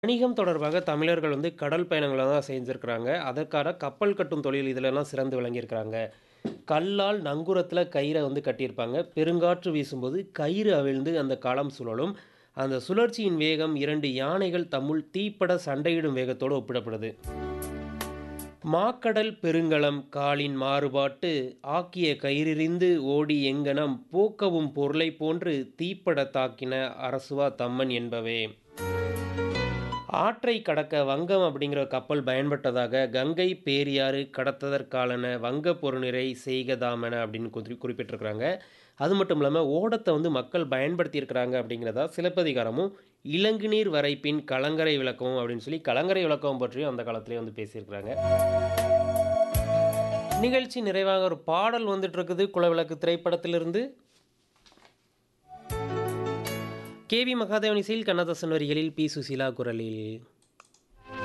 வணிகம் தொடர்பாக தமிழர்கள் வந்து கடல் பயணங்கள தான் செஞ்சிருக்கிறாங்க. அதற்கான கப்பல் கட்டும் தொழில் இதுலலாம் சிறந்து விளங்கியிருக்கிறாங்க. கல்லால் நங்கூரத்தில கயிற வந்து கட்டியிருப்பாங்க. பெருங்காற்று வீசும்போது கயிறு அவிழ்ந்து அந்த களம் சுழலும். அந்த சுழற்சியின் வேகம் 2 யானைகள் தம்முள் தீப்பட சண்டையிடும் வேகத்தோடு ஒப்பிடப்படுது. மாக்கடல் பெருங்களம் காலின் மாறுபாட்டு ஆக்கிய கயிறிரிந்து ஓடி எங்ஙனம் போக்கவும் பொருளைப் போன்று தீப்படத் தாக்கின அரசுவா தம்மன் என்பவே. ஆற்றைக் கடக்க வங்கம் அப்படிங்கிற கப்பல் பயன்பட்டதாக கங்கை பேரியாறு கடத்ததற்காலன வங்கப் பொருநிறை செய்கதாமென அப்படின்னு குறி குறிப்பிட்டிருக்கிறாங்க. அது மட்டும் இல்லாம ஓடத்த வந்து மக்கள் பயன்படுத்தியிருக்கிறாங்க அப்படிங்கிறதா சிலப்பதிகாரமும், இலங்குநீர் வரைப்பின் கலங்கரை விளக்கமும் அப்படின்னு சொல்லி கலங்கரை விளக்கம் பற்றியும் அந்த காலத்திலேயே வந்து பேசியிருக்கிறாங்க. நிகழ்ச்சி நிறைவாக ஒரு பாடல் வந்துட்டுருக்குது குலவிளக்கு திரைப்படத்திலிருந்து. கே.வி. மகாதேவன் இசையில் கண்ணதாசன் வரிகளில் பி. சுசீலா குரலில்.